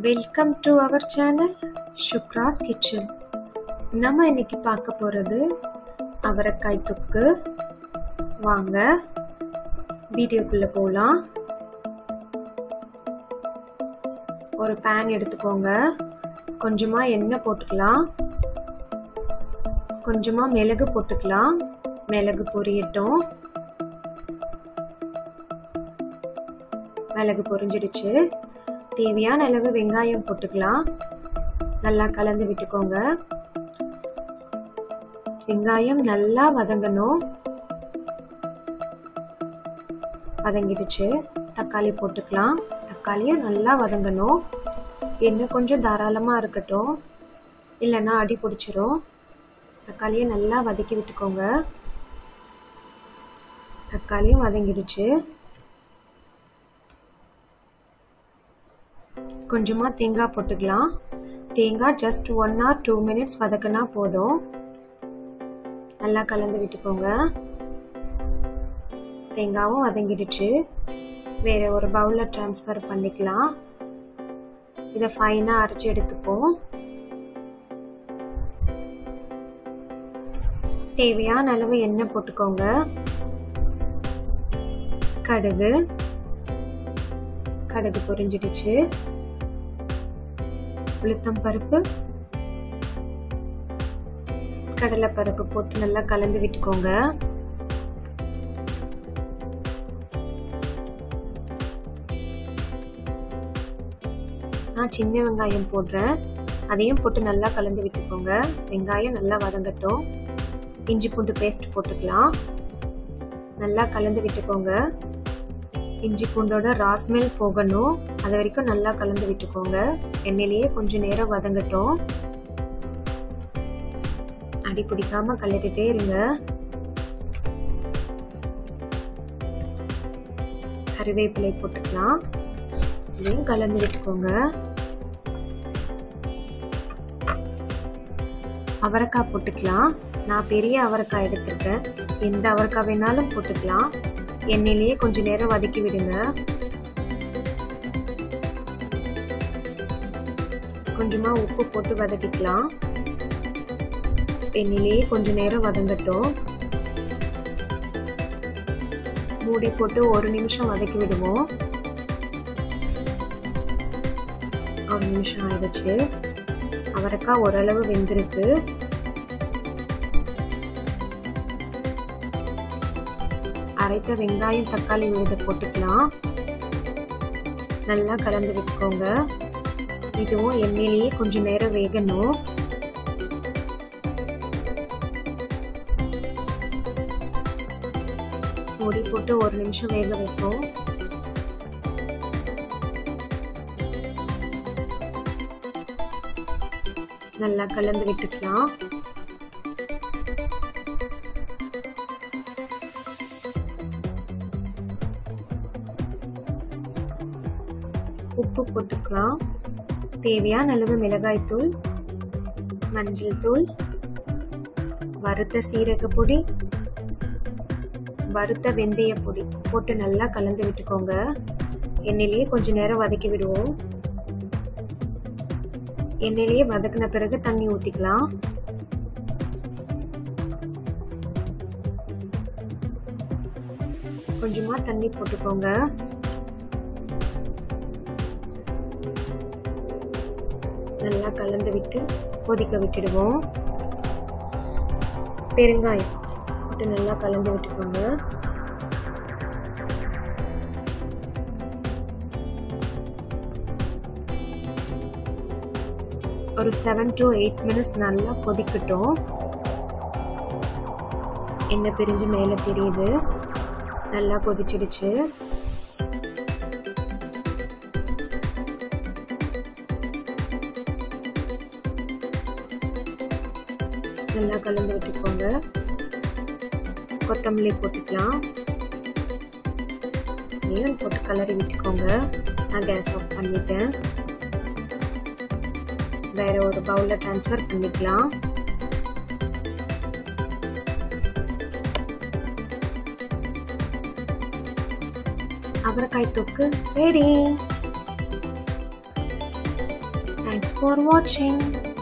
welcome to our channel Sukra's kitchen நம்ம இன்னைக்கு பார்க்க போகிறது அவரைக்காய் தொக்கு வாங்க வீடியோக்குள்ளே போகலாம் ஒரு பேன் எடுத்துக்கோங்க கொஞ்சமாக எண்ணெய் போட்டுக்கலாம் கொஞ்சமாக மிளகு போட்டுக்கலாம் மிளகு பொரியட்டும் மிளகு பொரிஞ்சிடுச்சு தேவையான அளவு வெங்காயம் போட்டுக்கலாம் நல்லா கலந்து விட்டுக்கோங்க வெங்காயம் நல்லா வதங்கணும் வதங்கிடுச்சு தக்காளி போட்டுக்கலாம் தக்காளியும் நல்லா வதங்கணும் எண்ணெய் கொஞ்சம் தாராளமாக இருக்கட்டும் இல்லைன்னா அடி பிடிச்சிரும் தக்காளியை நல்லா வதக்கி விட்டுக்கோங்க தக்காளியும் வதங்கிடுச்சு கொஞ்சமாக தேங்காய் போட்டுக்கலாம் தேங்காய் just one or two minutes வதக்கினா போதும் நல்லா கலந்து விட்டுக்கோங்க தேங்காவும் வதங்கிடுச்சு வேற ஒரு பவுலில் ட்ரான்ஸ்ஃபர் பண்ணிக்கலாம் இதை ஃபைனாக அரைச்சி எடுத்துப்போம் தேவையான அளவு எண்ணெய் போட்டுக்கோங்க கடுகு கடுகு பொரிஞ்சிடுச்சு உளுத்தம் பருப்பு கடலைப்பருப்பு போட்டு நல்லா கலந்து விட்டுக்கோங்க நான் சின்ன வெங்காயம் போடுறேன் அதையும் போட்டு நல்லா கலந்து விட்டுக்கோங்க வெங்காயம் நல்லா வதங்கட்டும் இஞ்சி பூண்டு பேஸ்ட் போட்டுக்கலாம் நல்லா கலந்து விட்டுக்கோங்க இஞ்சி பூண்டோட ராஸ்மெல் போகணும் அது வரைக்கும் நல்லா கலந்து விட்டுக்கோங்க எண்ணெயிலேயே கொஞ்சம் நேரம் வதங்கட்டும் அடி பிடிக்காம கலரிட்டே இருங்க கருவேப்பிலை போட்டுக்கலாம் இதையும் கலந்து விட்டுக்கோங்க அவரைக்காய் போட்டுக்கலாம் நான் பெரிய அவரைக்காய் எடுத்திருக்கேன் எந்த அவரைக்காய் வேணாலும் போட்டுக்கலாம் எண்ணெயிலேயே கொஞ்ச நேரம் வதக்கி விடுங்க கொஞ்சமா உப்பு போட்டு வதக்கிக்கலாம் எண்ணெயிலேயே கொஞ்ச நேரம் வதங்கட்டும் மூடி போட்டு ஒரு நிமிஷம் வதக்கி விடுவோம் ஒரு நிமிஷம் ஆயிடுச்சு அவரைக்காய் ஓரளவு வெந்திருக்கு அரைத்த வெங்காயம் தக்காளி விழுத போட்டுக்கலாம் நல்லா கலந்து விட்டுக்கோங்க இதுவும் எண்ணெயிலேயே கொஞ்சம் நேரம் வேகணும் மூடி போட்டு ஒரு நிமிஷம் வேக வைப்போம் நல்லா கலந்து விட்டுக்கலாம் உப்பு போட்டுக்கலாம் தேவையான அளவு மிளகாய் தூள் மஞ்சள் தூள் வறுத்த சீரக பொடி வறுத்த வெந்தய பொடி போட்டு நல்லா கலந்து விட்டுக்கோங்க எண்ணெயிலேயே கொஞ்ச நேரம் வதக்கி விடுவோம் எண்ணெயிலேயே வதக்கின பிறகு தண்ணி ஊற்றிக்கலாம் கொஞ்சமா தண்ணி போட்டுக்கோங்க நல்லா கலந்து விட்டு கொதிக்க விட்டுடுவோம் பெருங்காயம் போட்டு நல்லா கலந்து விட்டுக்கோங்க ஒரு செவன் டு எயிட் மினிட்ஸ் நல்லா கொதிக்கட்டும் எண்ணெய் பிரிஞ்சு மேலே தெரியுது நல்லா கொதிச்சிடுச்சு நல்லா கலந்து விட்டுக்கோங்க கொத்தமல்லி போட்டுக்கலாம் நீயும் போட்டு கலரி விட்டுக்கோங்க நான் கேஸ் ஆஃப் பண்ணிட்டேன் வேற ஒரு பவுலில் ட்ரான்ஸ்ஃபர் பண்ணிக்கலாம் அவரைக்காய் தொக்கு ரெடி தேங்க்ஸ் ஃபார் வாட்சிங்